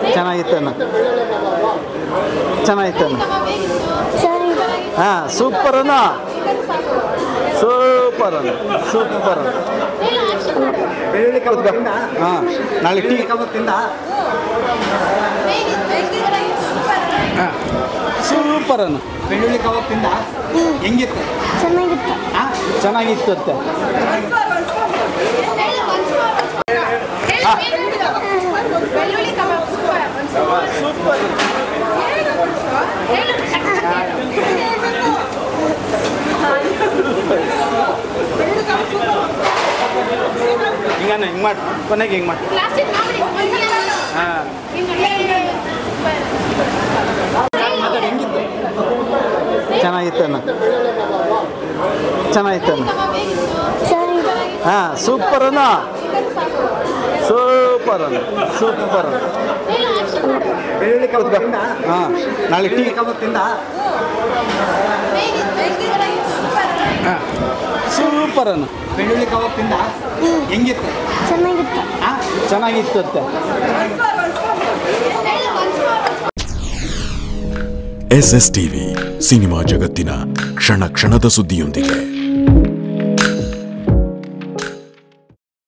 ಚೆನ್ನಾಗಿತ್ತೇನು ಚೆನ್ನಾಗಿತ್ತೇನು ಸರಿ ಹಾಂ ಸೂಪರ್ ಅನ್ನ ಸೂಪರ್ ಅನ್ನ ಸೂಪರ್ ಅನ್ನ ಬೆಳ್ಳುಳ್ಳಿ ಕಬಾಬ್ ತಿಂದ ಹಾಂ ನಾಳೆ ಟೀ ಬೆಳ್ಳುಳ್ಳಿ ಕಬಾಬ್ ತಿಂದ ಹಾಂ ಸೂಪರ್ ಅನ್ನ ಬೆಳ್ಳುಳ್ಳಿ ಕಬಾಬ್ ತಿಂದ ಹೆಂಗಿತ್ತು ಚೆನ್ನಾಗಿತ್ತು ಆ? ಚೆನ್ನಾಗಿತ್ತು ಅಂತೆ ಬೆಳ್ಳುಳ್ಳಿ ಕಬಾಬ್ ಸೂಪರ್ ಸೂಪರ್ ಹಿಂಗಾನೆ ಹಿಂಗೆ ಮಾಡಿ ಕೊನೆಗೆ ಹಿಂಗೆ ಮಾಡಿ ಪ್ಲಾಸ್ಟಿಕ್ ಮಾಡಿ ಒಂದ್ಸಲ ಹಾಂ ಮಾತಾಡಿ ಹೆಂಗಿತ್ತು ಚೆನ್ನಾಗಿತ್ತೇನು ಚೆನ್ನಾಗಿತ್ತೇನು ಸರಿ ಹಾಂ ಸೂಪರ್ ಅನ್ನ ಸೂಪರ್ ಅನ್ನ ಸೂಪರ್ ಅನ್ನ ಬೆಳ್ಳುಳ್ಳಿ ಕಬಾಬ್ ತಿಂದ ಹಾಂ ನಾಳೆ ಟೀ ಬೆಳ್ಳುಳ್ಳಿ ಕಬಾಬ್ ತಿಂದ ಹಾಂ ಸೂಪರ್ ಅನ್ನ ಬೆಳ್ಳುಳ್ಳಿ ಕಬಾಬ್ ತಿಂದ ಹೆಂಗಿತ್ತು ಚೆನ್ನಾಗಿತ್ತು ಆ? ಚೆನ್ನಾಗಿತ್ತು ಅಂತೆ ಎಸ್ ಎಸ್ ಟಿವಿ ಸಿನಿಮಾ ಜಗತ್ತಿನ ಕ್ಷಣ ಕ್ಷಣದ ಸುದ್ದಿಯೊಂದಿಗೆ